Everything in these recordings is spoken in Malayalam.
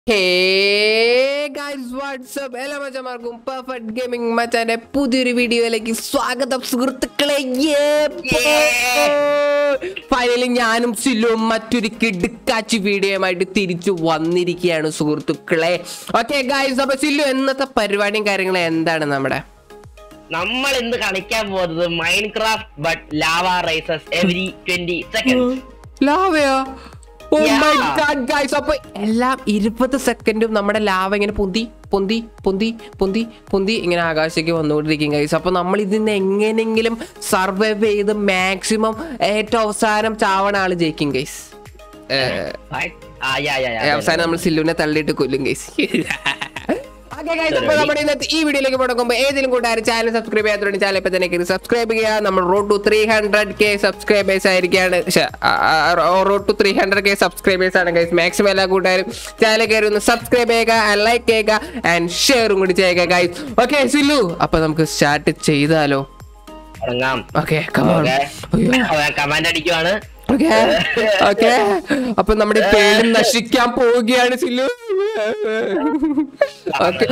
ഹേ ഗൈസ് വാട്സ്ആപ്പ് എല്ലാ മച്ചന്മാർക്കും പെർഫെക്റ്റ് ഗെയിമിംഗ് മച്ചാന്റെ പുതിയൊരു വീഡിയോയിലേക്ക് സ്വാഗതം സുഹൃത്തുക്കളെ ഫൈനലി ഞാനും സില്ലും മറ്റൊരു കിടുക്കാച്ചി വീഡിയോയുമായിട്ട് തിരിച്ചു വന്നിരിക്കുകയാണ് സുഹൃത്തുക്കളെ ഓക്കെ ഗൈസ് അപ്പൊ സില്ലു എന്നത്തെ പരിപാടിയും കാര്യങ്ങളും എന്താണ് നമ്മുടെ നമ്മൾ ഇന്ന് കളിക്കാൻ പോകുന്നത് Minecraft but lava rises every twenty second ലാവയോ oh Yeah. My God guys അപ്പൊ എല്ലാം ഇരുപത് സെക്കൻഡും നമ്മുടെ ലാവ ഇങ്ങനെ പൊന്തി പൊന്തി പൊന്തി പൊന്തി പൊന്തി ഇങ്ങനെ ആകാശത്തേക്ക് വന്നുകൊണ്ടിരിക്കും ഗൈസ് അപ്പൊ നമ്മൾ ഇതിന്ന് എങ്ങനെയെങ്കിലും സർവൈവ് ചെയ്ത് മാക്സിമം ഏറ്റവും അവസാനം ചാവണ ആള് ജയിക്കും ഗൈസ് അവസാനം നമ്മൾ സില്ലുവിനെ തള്ളിയിട്ട് കൊല്ലും ഗൈസ് Okay guys, അപ്പോൾ നമ്മുടെ ഇന്നത്തെ ഈ വീഡിയോയിലേക്ക് കൊടുക്കുമ്പോൾ ഏതെങ്കിലും കൂട്ടുകാർ ചാനൽ സബ്സ്ക്രൈബ് ചെയ്യാത്തതുകൊണ്ട് ചാനൽ ഇപ്പൊ തന്നെ കയറി സബ്സ്ക്രൈബ് ചെയ്യുക നമ്മൾ road to three hundred K subscribers ആയിരിക്കാണ് road to three hundred K subscribers ആണ് ഗൈസ് മാക്സിമം എല്ലാ കൂട്ടുകാരും ചാനൽ കയറി ഒന്ന് സബ്സ്ക്രൈബ് ചെയ്യുക ലൈക്ക് ചെയ്യുക ആൻഡ് ഷെയറും കൂടി ചെയ്യുക ഗൈസ് ഓക്കെ സില്ലു അപ്പൊ നമുക്ക് സ്റ്റാർട്ട് ചെയ്താലോ തുടങ്ങാം ഓക്കെ കമോൺ കമാൻഡ് അടിക്കുവാണ് ഓക്കെ ഓക്കെ അപ്പൊ നമ്മുടെ പേരും നശിക്കാൻ പോവുകയാണ് സില്ലു ഓക്കെ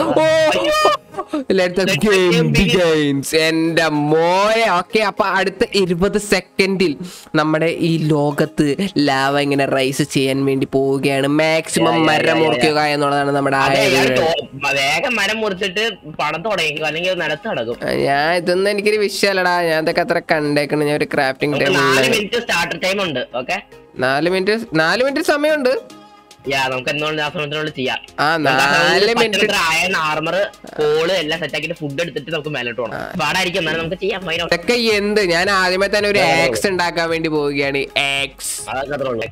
എന്റെ മോയെ ഓക്കെ അപ്പൊ അടുത്ത ഇരുപത് സെക്കൻഡിൽ നമ്മുടെ ഈ ലോകത്ത് ലാവ ഇങ്ങനെ റൈസ് ചെയ്യാൻ വേണ്ടി പോവുകയാണ് മാക്സിമം Yeah, yeah, മരം yeah, yeah. മുറിക്കുക എന്നുള്ളതാണ് നമ്മുടെ അതെ ആയ ഇയാൾ ടോ- വേഗം മരം മുറിച്ചിട്ട് പണം തുടങ്ങി അല്ലെങ്കിൽ അത് നിലത്ത് കിടക്കും ഞാൻ ഇതൊന്നും എനിക്കൊരു വിഷയമല്ലടാ ഞാൻ ഇതൊക്കെ അത്ര കണ്ടേക്കണ് ഞാൻ ഒരു ക്രാഫ്റ്റിംഗ് നമുക്ക് നാല് ടേബിളിൽ മിനിറ്റ് സ്റ്റാർട്ടർ ടൈം ഉണ്ട് ഓക്കെ നാല് മിനിറ്റ് നാല് മിനിറ്റ് സമയമുണ്ട് യാ നമുക്ക് എന്തുകൊണ്ട് ആ സമയത്തിനുള്ളിൽ ചെയ്യാം ആ നാല് മിനിറ്റ് അയൺ ആർമർ കോള് എല്ലാം സെറ്റ് ആക്കിയിട്ട് ഫുഡ് എടുത്തിട്ട് നമുക്ക് മേലോട്ട് പോകണം പാടായിരിക്കും എന്നാലും നമുക്ക് ചെയ്യാം ഫൈനോ ഇതൊക്കെ എന്ത് ഞാൻ ആദ്യമേ തന്നെ ഒരു ആക്സ് ഉണ്ടാക്കാൻ വേണ്ടി പോവുകയാണ് ആക്സ് അതൊക്കെ അത്രേ ഉള്ളൂ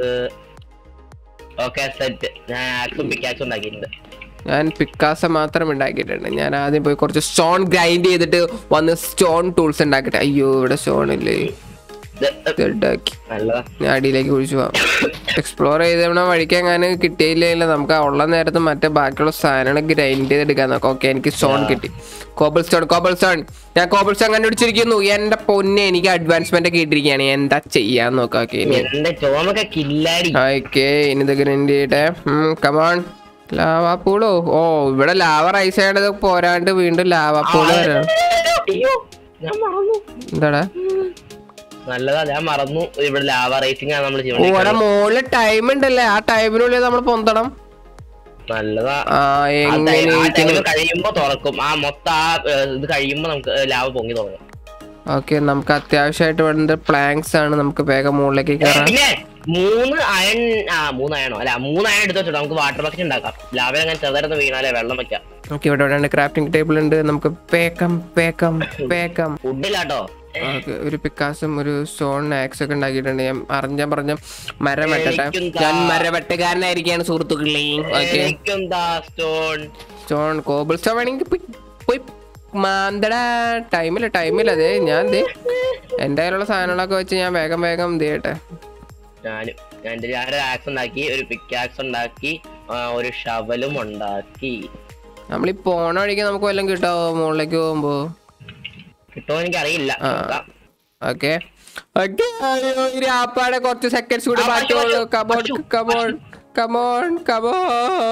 ഓക്കെ സെറ്റ് ഞാൻ ആക്സും പിക്കാക്സും ഉണ്ടാക്കിയിട്ടുണ്ട് ഞാൻ പിക്കാസ മാത്രം ഉണ്ടാക്കിയിട്ടുണ്ട് ഞാൻ ആദ്യം പോയി കുറച്ച് സ്റ്റോൺ ഗ്രൈൻഡ് ചെയ്തിട്ട് വന്ന് സ്റ്റോൺ ടൂൾസ് ഉണ്ടാക്കട്ടെ അയ്യോ ഇവിടെ സ്റ്റോൺ ഇല്ലേ ഇത്, ഇത് ഇതാക്കി നല്ലതാ ഞാൻ അടിയിലേക്ക് കുഴിച്ചു പോവാം എക്സ്പ്ലോർ ചെയ്തവണ വഴിക്ക് അങ്ങനെ കിട്ടിയില്ല നമുക്ക് ആ ഉള്ള നേരത്ത് മറ്റേ ബാക്കിയുള്ള സാധനങ്ങൾ ഗ്രൈൻഡ് ചെയ്തെടുക്കാൻ നോക്കാം ഓക്കെ എനിക്ക് സ്റ്റോൺ കിട്ടി കോബിൾ സ്റ്റോൺ കോബിൾ സ്റ്റോൺ ഞാൻ കോബിൾ സ്റ്റോൺ കണ്ടുപിടിച്ചിരിക്കുന്നു എന്റെ പൊന്നെ എനിക്ക് അഡ്വാൻസ്മെന്റ് ഒക്കെ ഇട്ടിരിക്കുകയാണ് എന്താ ചെയ്യാൻ നോക്കാം ഓക്കെ ഇനി എന്റെ ചോമൊക്കെ കില്ലാടി ഓക്കെ ഇനി ഇത് ഗ്രൈൻഡ് ചെയ്യട്ടെ കമോൺ ലാവാ പൂളോ ഓ ഇവിടെ ലാവ റൈസ് ചെയ്യേണ്ടത് പോരാണ്ട് വീണ്ടും ലാവാ പൂള് വരാം അയ്യോ ഞാൻ മറന്നു എന്താടാ നല്ലതാ ഞാൻ മറന്നു ഇവിടെ ലാവ റേസിംഗ് ആണ് നമ്മൾ ഓ ഇവിടെ ചെയ്യണത് മുകളിൽ ടൈം ഉണ്ടല്ലേ ആ ടൈമിനുള്ളിൽ നമ്മൾ പൊന്തണം നല്ലതാ ആ ആ എങ്ങനെ time- ആ ഇരിക്കുന്നു? time കഴിയുമ്പോ തുറക്കും ആ മൊത്തം ആ ഏ, ഇത് കഴിയുമ്പോ നമുക്ക് ലാവ പൊങ്ങി തുടങ്ങും ഓക്കെ നമുക്ക് അത്യാവശ്യമായിട്ട് വേണ്ട പ്ലാങ്ക്സ് ആണ് നമുക്ക് വേഗം മുകളിലേക്ക് കയറാം പിന്നെ മൂന്ന് അയൺ ആ മൂന്ന് അയണോ അല്ല മൂന്ന് അയൺ എടുത്ത് വെച്ചിട്ട് നമുക്ക് വാട്ടർ ബക്കറ്റ് ഉണ്ടാക്കാം ലാവ അങ്ങനെ ചെറുതായിരുന്നു വീണാലേ വെള്ളം വെക്കാം ഓക്കെ ഇവിടെ ഇവിടെ ക്രാഫ്റ്റിംഗ് ടേബിൾ ഉണ്ട് നമുക്ക് വേക്കം വേക്കം വേക്കം ഫുഡില്ലാട്ടോ ഓക്കെ ഒരു പിക്കാസും ഒരു സ്റ്റോൺ ആക്സ് ഒക്കെ ഉണ്ടാക്കിയിട്ടുണ്ട് ഞാൻ അറിഞ്ഞ പറഞ്ഞ മരം വെട്ടട്ടെ എനിക്കും താ. ഞാൻ മരവെട്ടുകാരനായിരിക്കാണ് സുഹൃത്തുക്കളെ ഓക്കെ എനിക്കും ദാ സ്റ്റോൺ സ്റ്റോൺ കോബിൾ സ്റ്റോൺ വേണമെങ്കിൽ പോയി പോയി മാന്തടാ ടൈമില്ല ടൈമില്ല അതെ ഞാൻ ദേ എൻ്റെ കയ്യിലുള്ള സാധനങ്ങളൊക്കെ വെച്ച് ഞാൻ വേഗം വേഗം ഇത് ചെയ്യട്ടെ ഞാനും ഞാൻ എന്റെ ഞാൻ ഒരു ആക്സ് ഉണ്ടാക്കി ഒരു പിക്കാക്സ് ഉണ്ടാക്കി ആ, ഒരു ഷവലും ഉണ്ടാക്കി നമ്മൾ ഈ പോണ വഴിക്ക് നമുക്ക് വല്ലതും കിട്ടാവോ മുകളിലേക്ക് പോകുമ്പോ കിട്ടുമോ എനിക്ക് അറിയില്ല ആ. ഓക്കെ ഓക്കെ അയ്യോ ഈ രാപ്പാടെ കുറച്ച് സെക്കൻഡ്സ് കൂടി ആ, പശു, ബാക്കിയുള്ളൂ പശു, കമോൺ പശു, come on come on come on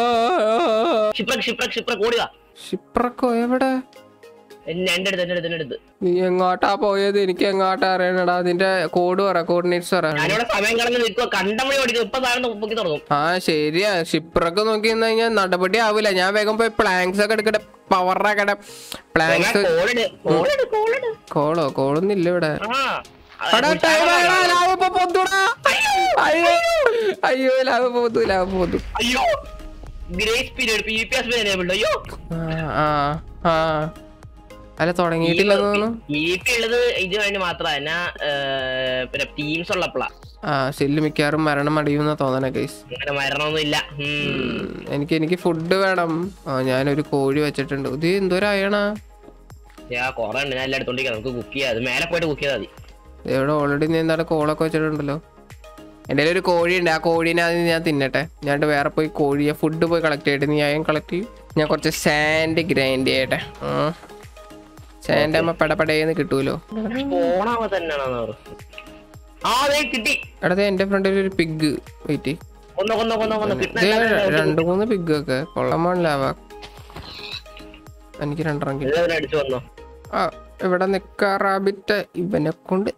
shipwreck shipwreck shipwreck ഓടുക ഷിപ്രക്കോ എവിടെ എന്നെ എന്റെ അടുത്ത് എന്റെ അടുത്ത് എന്റെ അടുത്ത് നീ എങ്ങോട്ടാ പോയത് എനിക്ക് എങ്ങോട്ടാ അറിയണടാ അതിന്റെ കോഡ് പറ കോർഡിനേറ്റ്സ് പറ ഞാനിവിടെ സമയം കളഞ്ഞ് നിൽക്കുക കണ്ടമണി ഓടിക്കും ഇപ്പൊ താഴെ പൊക്കി തുടങ്ങും ആ ശരിയാ ഷിപ്പറൊക്കെ നോക്കി നിന്ന് കഴിഞ്ഞാൽ നടപടി ആവില്ല ഞാൻ വേഗം പോയി പ്ലാങ്ക്സ് ഒക്കെ എടുക്കട്ടെ പവർ ആക്കട്ടെ പ്ലാങ്ക്സ് കോളിട് കോളിട് കോളിട് കോളോ കോളൊന്നില്ല ഇവിടെ ആ എടാ, time ആയെടാ, ലാവ് ഇപ്പൊ പൊന്തുടാ. അയ്യോ അയ്യോ ലാവ് ഇപ്പൊ പൊന്തു ലാവ് ഇപ്പൊ പൊന്തു അയ്യോ grace period P P S enabled അയ്യോ ആ ആ ആ അല്ല തുടങ്ങിയിട്ടില്ലെന്ന് തോന്നുന്നു പി പി ഉള്ളത് ഇത് വേണ്ടി മാത്രമല്ല പിന്നെ ടീംസ് ഉള്ളപ്പോഴാ ആ ശല്യം മിക്കവാറും മരണം അടിയുന്ന തോന്നണ കേസ് അങ്ങനെ മരണമൊന്നും ഇല്ല ഉം. എനിക്ക് എനിക്ക് ഫുഡ് വേണം ആ ഞാനൊരു കോഴി വെച്ചിട്ടുണ്ട് ഇത് എന്തോരായണ ഞാൻ കൊറേ ഉണ്ട് ഞാൻ എല്ലാം എടുത്തോണ്ടിരിക്കാം നമുക്ക് കുക്ക് ചെയ്യാം അത് മേലെ പോയിട്ട് കുക്ക് ചെയ്താൽ മതി ഇവിടെ ഓൾറെഡി നീ എന്താണ് കോളൊക്കെ വെച്ചിട്ടുണ്ടല്ലോ എൻ്റെ കയ്യിൽ ഒരു കോഴിയുണ്ട് ആ കോഴീനെ ആദ്യം ഞാൻ തിന്നട്ടെ ഞാൻ വേറെ പോയി കോഴിയെ ഫുഡ് പോയി കളക്ട് ചെയ്തിട്ട് നീ ആയും കളക്ട് ചെയ്യും ഞാൻ കുറച്ച് സാൻഡ് ഗ്രൈൻഡ് ചെയ്യട്ടെ സാൻഡ് ആകുമ്പോൾ പടപടയെന്ന് കിട്ടൂലോ പോണാവ തന്നെയാണെന്ന് പറഞ്ഞു ആ അതെ കിട്ടി എടാ ദേ എൻ്റെ ഫ്രണ്ടിൽ ഒരു പിഗ് വെയിറ്റ് കൊന്നോ കൊന്നോ കൊന്നോ കൊന്നോ ദേ, കിട്ടുന്ന രണ്ട് മൂന്ന് പിഗ് ഒക്കെ കൊള്ളമാൻ ലാവ എനിക്ക് രണ്ടെണ്ണം കിട്ടി എല്ലാവരും അടിച്ചു വന്നോ ആ ഇവിടെ നിക്കാ റാബിറ്റ് ഇവനെ കൊണ്ട്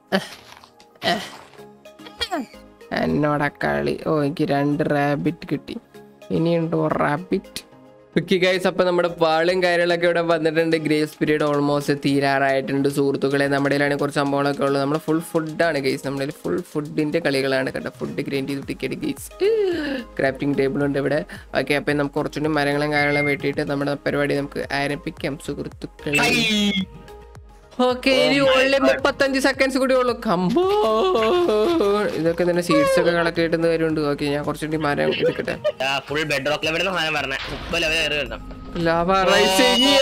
എന്നോടാ കളി ഓ എനിക്ക് രണ്ട് റാബിറ്റ് കിട്ടി ഇനിയുണ്ടോ റാബിറ്റ് ഓക്കെ ഗൈസ് അപ്പൊ നമ്മുടെ പാളും കാര്യങ്ങളൊക്കെ ഇവിടെ വന്നിട്ടുണ്ട് ഗ്രേസ് പീരീഡ് ഓൾമോസ്റ്റ് തീരാറായിട്ടുണ്ട് സുഹൃത്തുക്കളെ നമ്മുടെ കയ്യിലാണ് കുറച്ച് സംഭവങ്ങളൊക്കെ ഉള്ളത് നമ്മൾ ഫുൾ ഫുഡാണ് ഗൈസ് നമ്മുടെ ഫുൾ ഫുഡിന്റെ കളികളാണ് കേട്ടോ ഫുഡ് ഗ്രൈൻഡ് ചെയ്ത് ടിക്കറ്റ് ഗൈസ് ക്രാഫ്റ്റിംഗ് ടേബിൾ ഉണ്ട് ഇവിടെ ഓക്കെ അപ്പൊ നമുക്ക് കുറച്ചുകൂടി മരങ്ങളും കാര്യങ്ങളും വെട്ടിയിട്ട് നമ്മുടെ പരിപാടി നമുക്ക് ആരംഭിക്കാം സുഹൃത്തുക്കളെ ഓക്കെ ഇനി ഓൺലി മുപ്പത്തഞ്ച് സെക്കൻഡ്സ് കൂടി ഉള്ളു കമ്പോ ഇതൊക്കെ തന്നെ സീഡ്സ് ഒക്കെ കളക്ട് ചെയ്തിട്ട് വരുന്നുണ്ട് ഓക്കെ ഞാൻ കുറച്ചുകൂടി മരം എടുക്കട്ടെ ഫുൾ ബെഡ് റോക്ക് ലെവലിൽ സാധനം പറഞ്ഞേ മുപ്പത് ലെവൽ കയറി വരണം lava rising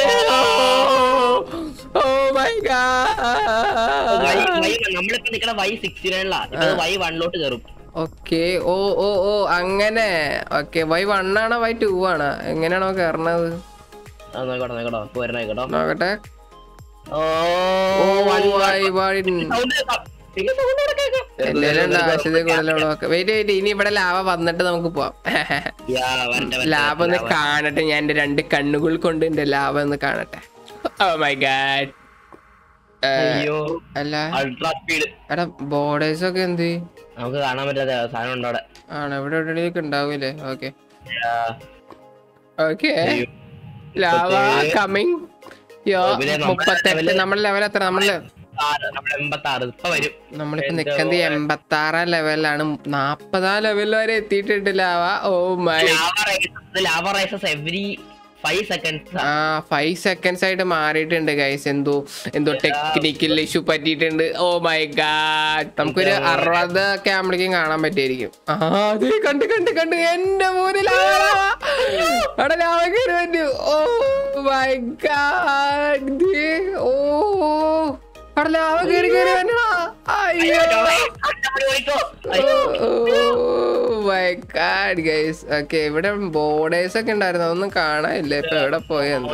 oh my Y God Y നമ്മളിപ്പോ നിക്കണ വൈ സിക്സ്റ്റി നയനിലാ ഇപ്പൊ വൈ വണ്ണിലോട്ട് കയറും ഓക്കെ ഓ ഓ ഓ അങ്ങനെ ഓക്കെ വൈ വൺ ആണോ വൈ ടു ആണോ എങ്ങനെയാണോ കയറണത് ആ, നോക്കട്ടെ നോക്കട്ടോ ഇപ്പൊ വരണ കേട്ടോ നോക്കട്ടെ oh oh Y Y sound കേൾക്കാം പിന്നെ സൗണ്ട് ഇവിടെ കേൾക്കാം എന്തെങ്കിലും ആവശ്യത്തിൽ കൂടുതലുള്ളതൊക്കെ വെയിറ്റ് വെയിറ്റ് ഇനി ഇവിടെ ലാവ വന്നിട്ട് നമുക്ക് പോവാം യാ, വരട്ടെ, വരട്ടെ, ലാഭ ഒന്ന് വരട്ടെ. കാണട്ടെ ഞാൻ എന്റെ രണ്ട് കണ്ണുകൾ കൊണ്ട് എന്റെ ലാഭ ഒന്ന് കാണട്ടെ ഓ മൈ ഗാഡ് അയ്യോ അല്ല അൾട്രാ സ്പീഡ് എടാ ബോർഡേഴ്സ് ഒക്കെ എന്ത് നമുക്ക് കാണാൻ പറ്റാത്ത സാധനം ഉണ്ട് അവിടെ ആണ് ഇവിടെ എവിടെയൊക്കെ ഉണ്ടാവൂലേ ഓക്കെ യാ. ഓക്കെ അയ്യോ. ലാവ മുപ്പത്തേഴ്. കമ്മിങ് യോ ഇതിലെ നമ്മുടെ മുപ്പത്തെട്ട് level- നമ്മുടെ ലെവൽ എത്ര നമ്മള് ആറ്, നമ്മുടെ എൺപത്തി ആറ് ഇപ്പൊ വരും നമ്മളിപ്പോ എന്റെ നിക്കുന്നത് മോനെ. എൺപത്തി ആറാം ലെവലിലാണ് നാപ്പതാം ലെവൽ വരെ എത്തിയിട്ടുണ്ട് lava oh my lava rises lava rises every five seconds ആ ഫൈവ് സെക്കൻഡ്സ് ആയിട്ട് മാറിയിട്ടുണ്ട് ഗൈസ് എന്തോ എന്തോ ടെക്നിക്കൽ ഇഷ്യൂ പറ്റിയിട്ടുണ്ട് ഓ മൈ ഗാഡ് നമുക്കൊരു അറുപത് ഒക്കെ ആകുമ്പോഴേക്കും കാണാൻ പറ്റിയായിരിക്കും ആ അതെ കണ്ട് കണ്ട് കണ്ട് എന്റെ മോന് ലാവ ലാവ. അവിടെ ലാവ കയറി പറ്റു ഓ മൈ ഗാഡ് ഓ അവിടെ ലാവ കയറി കയറി വന്നടാ അയ്യോ മൈ ഗാഡ് ഗൈസ് ഓക്കെ ഇവിടെ ബോർഡേഴ്സ് ഒക്കെ ഉണ്ടായിരുന്നു അതൊന്നും കാണാനില്ല ഇപ്പൊ എവിടെ പോയെന്തോ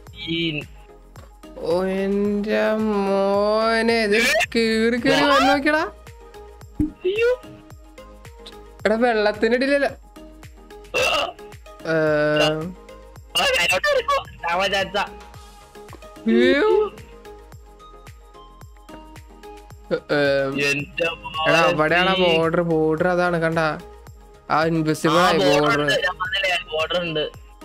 ഓ എന്റെ മോനെ ഇത് കീറി കീറി വന്നു നോക്കിയടാ എടാ വെള്ളത്തിനിടയിലല്ല എടാ അവിടെയാണ് ബോർഡർ ബോർഡർ അതാണ് കണ്ട ആ ഇൻവിസിബിൾ ആയി ബോർഡർ ബോർഡർ ഉണ്ട്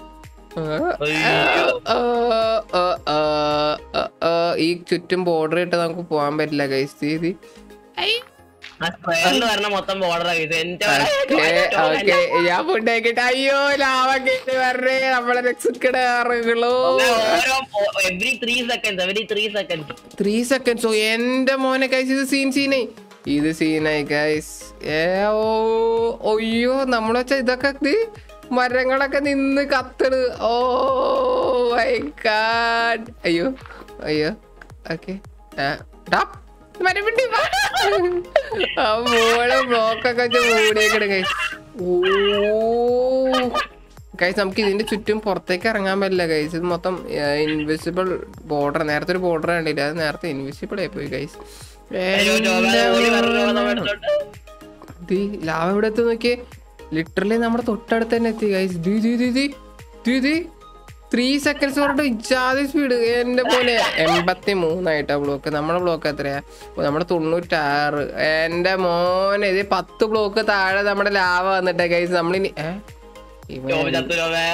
ഈ ചുറ്റും ബോർഡർ ഇട്ട് നമുക്ക് പോകാൻ പറ്റില്ല ഗൈസ് ഇത് ആ സ്ക്വയറിൽ വരണ മൊത്തം ബോർഡർ എന്റെ ഓക്കെ ഓക്കെ ഞാൻ ഫുഡ് ആക്കിട്ട് അയ്യോ ലാവ കേട്ട് വരണേ നമ്മളെ രക്ഷിക്കടാറുകളോ ഓരോ every three second every three second three seconds oh എന്റെ മോനെ കൈസ് ഇത് സീൻ സീനായി ഇത് സീനായി ഗൈസ് ഏ ഓ ഒയ്യോ നമ്മൾ വെച്ച ഇതൊക്കെ ഇത് മരങ്ങളൊക്കെ നിന്ന് കത്തണ് ഓ മൈ ഗാഡ് അയ്യോ അയ്യോ ഓക്കെ മരം വിട്ടി വാ. ആ മോളെ ബ്ലോക്കൊക്കെ വെച്ച് മൂടിയേക്കണ് ഗൈസ് ഓ ഗൈസ് നമുക്ക് ഇതിന്റെ ചുറ്റും പുറത്തേക്ക് ഇറങ്ങാൻ പറ്റില്ല ഗൈസ് ഇത് മൊത്തം ഇൻവിസിബിൾ ബോർഡർ നേരത്തെ ഒരു ബോർഡർ കണ്ടില്ല അത് നേരത്തെ ഇൻവിസിബിൾ ആയി പോയി ഗൈസ് ലാവ ഇവിടെ എത്തി നോക്കിയേ ലിറ്ററലി നമ്മുടെ തൊട്ടടുത്ത് തന്നെ എത്തി ഗൈസ് ദീ ദീ ദീ ദീ ദീ ദീ ത്രീ സെക്കൻഡ്സ് പറഞ്ഞിട്ട് ഇജാതി സ്പീഡ് എന്റെ പോലെ എൺപത്തി മൂന്നായിട്ടാ ബ്ലോക്ക് നമ്മുടെ ബ്ലോക്ക് എത്രയാ ഓ, നമ്മുടെ തൊണ്ണൂറ്റാറ് എന്റെ മോനെ ഇത് പത്ത് ബ്ലോക്ക് താഴെ നമ്മുടെ ലാവ വന്നിട്ടേ ഗൈസ് നമ്മളിനി ഏ ഇവൻ ചത്തു ലോവേ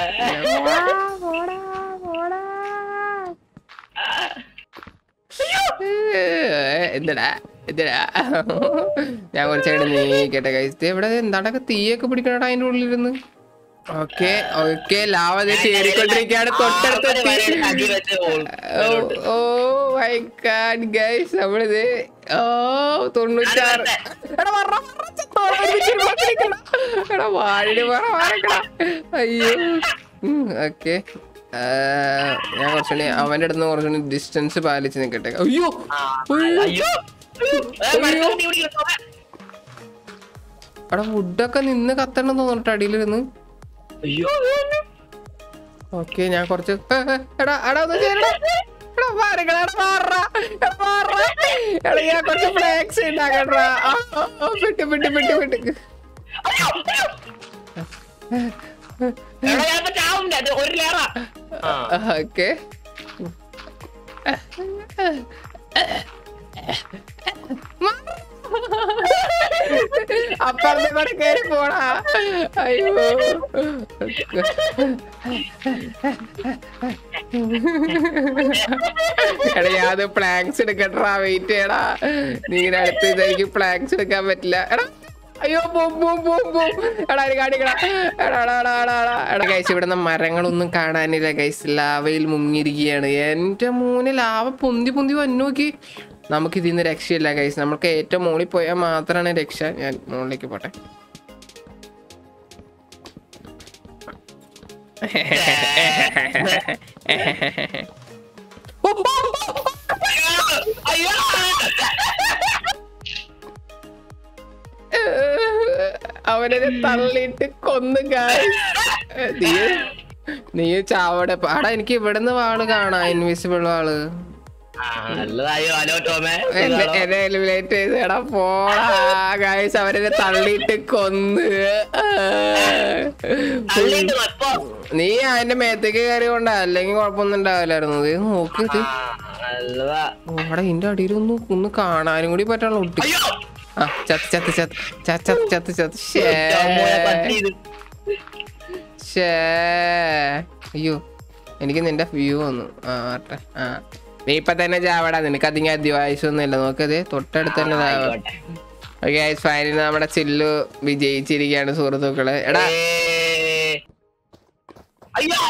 എന്തിടാ എന്തിടാ ഞാൻ കുറച്ചായിട്ട് നീക്കട്ടെ കഴിച്ചിട്ട് ഇവിടെ എന്താണ്ടൊക്കെ തീയൊക്കെ പിടിക്കണടാ അതിന്റെ ഉള്ളിലിരുന്ന് ഓക്കെ ഓക്കെ ലാവ കേറിക്കൊണ്ടിരിക്കുകയാണ് തൊട്ടടുത്തെത്തി അടി വെച്ച് all oh my God guys നമ്മളിത് ഓ തൊണ്ണൂറ്റാറ് എടാ വർറ, വർറ, ചത്തോ, ഒരുമിച്ച് ഒരു block നിക്കണ്ട. എടാ വാഴ പറ മാറക്കടാ അയ്യോ ഓക്കെ ഞാൻ കുറച്ചുകൂടി അവന്റെ അടുത്ത് കുറച്ചുകൂടി ഡിസ്റ്റൻസ് പാലിച്ച് നിൽക്കട്ടെ അയ്യോ അയ്യോ. അയ്യോ ഏ, മരത്തിൽ തീ പിടിക്കുന്നു, ലോവേ. എടാ ഫുഡൊക്കെ നിന്ന് കത്തണം തോന്നിട്ട് അടിയിലിരുന്ന് അയ്യോ ഓക്കെ ഞാൻ കുറച്ച് ഏ, ഏ, എടാ എടാ ഒന്ന് ചെയ്യടാ എടാ മാറിക്കടാ, എടാ മാറടാ, എടാ മാറടാ. എടാ ഞാൻ കുറച്ച് ഫ്ലാക്സ് ഉണ്ടാക്കട്ടാ പെട്ട് പെട്ട് പെട്ട് പെട്ട് എടാ, ഞാൻ ഇപ്പൊ ചാവും. അത് ഒരു ലേറാ. ആ. ഓക്കെ അപ്പുറത്തെ കൂടെ കയറി പോടാ അയ്യോ എടാ ഞാൻ പ്ലാങ്സ് എടുക്കട്ടാ വെയിറ്റ് ചെയ്യടാ നീ ഇങ്ങനെ അടുത്ത് ഇത് എനിക്ക് പ്ലാങ്സ് എടുക്കാൻ പറ്റില്ല എടാ അയ്യോ ബൂം ബൂം ബൂം ബൂം എടാ ഒരു കാണിക്കടാ എടാ എടാ എടാ എടാ എടാ എടാ ഗൈസ് ഇവിടുന്ന് മരങ്ങളൊന്നും കാണാനില്ല ഗൈസ് ലാവയിൽ മുങ്ങിയിരിക്കുകയാണ് എന്റെ മൂന്ന് ലാവ പൊന്തി പൊന്തി വന്നു നോക്കി നമുക്ക് ഇതിന്ന് രക്ഷയില്ല ഗൈസ് നമുക്ക് ഏറ്റവും മുകളിൽ പോയാൽ മാത്രമാണ് രക്ഷ ഞാൻ മുകളിലേക്ക് പോട്ടെ അയ്യോ. അവനെ തള്ളിയിട്ട് കൊന്നു guys. നീ നീ ചാവടെ ആടാ എനിക്ക് ഇവിടുന്ന് വാള് കാണാം ഇൻവിസിബിൾ വാള് ആ, നല്ലതായോ ഹലോ ടോമേ എന്നെ എന്നെ എലിമിനേറ്റ് ചെയ്ത് എടാ പോടാ ഗൈസ് അവരെ തള്ളിയിട്ട് കൊന്ന് തള്ളിയിട്ട് ഇപ്പൊ നീ അതിന്റെ മേത്തേക്ക് കയറി കൊണ്ടാ അല്ലെങ്കിൽ കുഴപ്പമൊന്നും ഉണ്ടാവില്ലായിരുന്നു ഇത് നോക്ക് ഇത് ആ, നല്ലതാ ഓടെ ഇതിന്റെ അടിയിലൊന്നും ഒന്ന് കാണാനും കൂടി പറ്റുള്ള ഒട്ടി അയ്യോ ആ ചത്ത് ചത്ത് ചത്ത് ചത്ത് ചത്ത് ചത്ത് ചത്ത് ശ്ശേ. ടോമോയെ പറ്റിയത് ശ്ശേ. അയ്യോ എനിക്ക് നിന്റെ വ്യൂ വന്നു ആ ആട്ടെ ആ നീ ഇപ്പൊ തന്നെ ചാവടാ നിനക്ക് അധികം അധ്യവായുസൊന്നും ഇല്ല നോക്കത് തൊട്ടടുത്ത് തന്നെ ചാവ ആയിക്കോട്ടെ. ഓക്കെ ഫൈനൽ നമ്മുടെ ചില്ലു വിജയിച്ചിരിക്കുകയാണ് സുഹൃത്തുക്കള് എടാ ഏയ്. അയ്യോ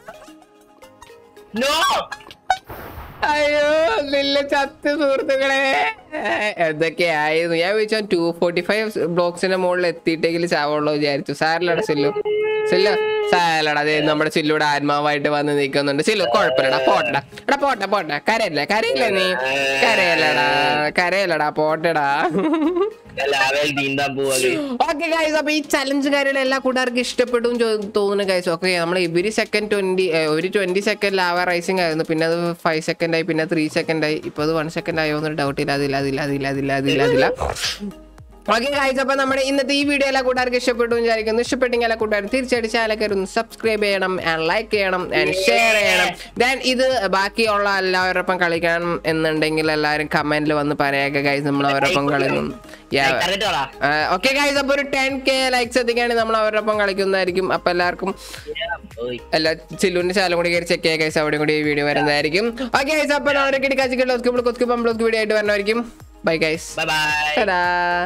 നോ അയ്യോ നില്ല ചത്ത് സുഹൃത്തുക്കളെ എന്തൊക്കെയായിരുന്നു ഞാൻ വിളിച്ചോ ടു ഫോർട്ടി ഫൈവ് ബ്ലോക്സിന്റെ മുകളിൽ എത്തിയിട്ടെങ്കിൽ ചാവുള്ളൂ വിചാരിച്ചു സാരല്ലടാ സില്ലു സില്ലു സാരല്ലടാ അതെ നമ്മുടെ സില്ലൂടെ ആത്മാവായിട്ട് വന്ന് നിൽക്കുന്നുണ്ട് സില്ലു കുഴപ്പമില്ലടാ പോട്ടടാ എടാ പോട്ടെ പോട്ടെ കരയല്ലേ കരയില്ല നീ കരയല്ലടാ കരയല്ലടാ പോട്ടെടാ ലാവൽ നീന്താൻ പോവാ ഓക്കെ ഗൈസ് അപ്പൊ ഈ ചലഞ്ച് കാര്യങ്ങൾ എല്ലാ കൂട്ടുകാർക്കും ഇഷ്ടപ്പെട്ടു എന്ന് ചോ- തോന്നുന്നു ഗൈസ് ഓക്കെ നമ്മൾ ഇവര് സെക്കൻഡ് ട്വന്റി ഒരു ട്വന്റി സെക്കൻഡ് ലാവ റൈസിംഗ് ആയിരുന്നു പിന്നെ അത് ഫൈവ് സെക്കൻഡ് ആയി പിന്നെ ത്രീ സെക്കൻഡ് ആയി ഇപ്പൊ അത് വൺ സെക്കൻഡ് ആയോ എന്നൊരു ഡൗട്ട് ഇല്ല അതില്ല അതില്ല അതില്ല അതില്ല അതില്ല അതില്ല ഓക്കെ ഗൈസ് അപ്പൊ നമ്മുടെ ഇന്നത്തെ ഈ വീഡിയോ എല്ലാ കൂട്ടുകാർക്ക് ഇഷ്ടപ്പെട്ടു എന്ന് വിചാരിക്കുന്നു ഇഷ്ടപ്പെട്ടെങ്കിൽ എല്ലാ കൂട്ടുകാരും തീർച്ചയായിട്ടും ചാനലൊക്കെ ഒന്ന് സബ്സ്ക്രൈബ് ചെയ്യണം ആൻഡ് ലൈക്ക് ചെയ്യണം ആൻഡ് ഷെയർ ചെയ്യണം ദെൻ ഇത് ബാക്കിയുള്ള എല്ലാവരോടൊപ്പം കളിക്കണം എന്നുണ്ടെങ്കിൽ എല്ലാവരും കമന്റിൽ വന്ന് പറയാക്കെ ഗൈസ് നമ്മൾ അവരൊപ്പം കളിക്കുന്നു Yeah. അറിഞ്ഞിട്ടോടാ ഓക്കെ ഗൈസ് അപ്പൊ ഒരു ടെൻ കെ ലൈക്സ് എത്തിക്കുകയാണെങ്കിൽ നമ്മൾ അവരോടൊപ്പം കളിക്കുന്നതായിരിക്കും അപ്പൊ എല്ലാവർക്കും എല്ലാ ചില്ലുവിന്റെ ചാലും കൂടി കയറി ചെക്ക് ചെയ്യാൻ ഗൈസ് അവിടെ കൂടി വീഡിയോ വരുന്നതായിരിക്കും ഓക്കെ ഗൈസ് അപ്പൊ നമ്മുടെ കിടക്കാച്ചിക്കുള്ള വീഡിയോ ആയിട്ട് വരുന്നതായിരിക്കും bye guys bye bye Ta-da!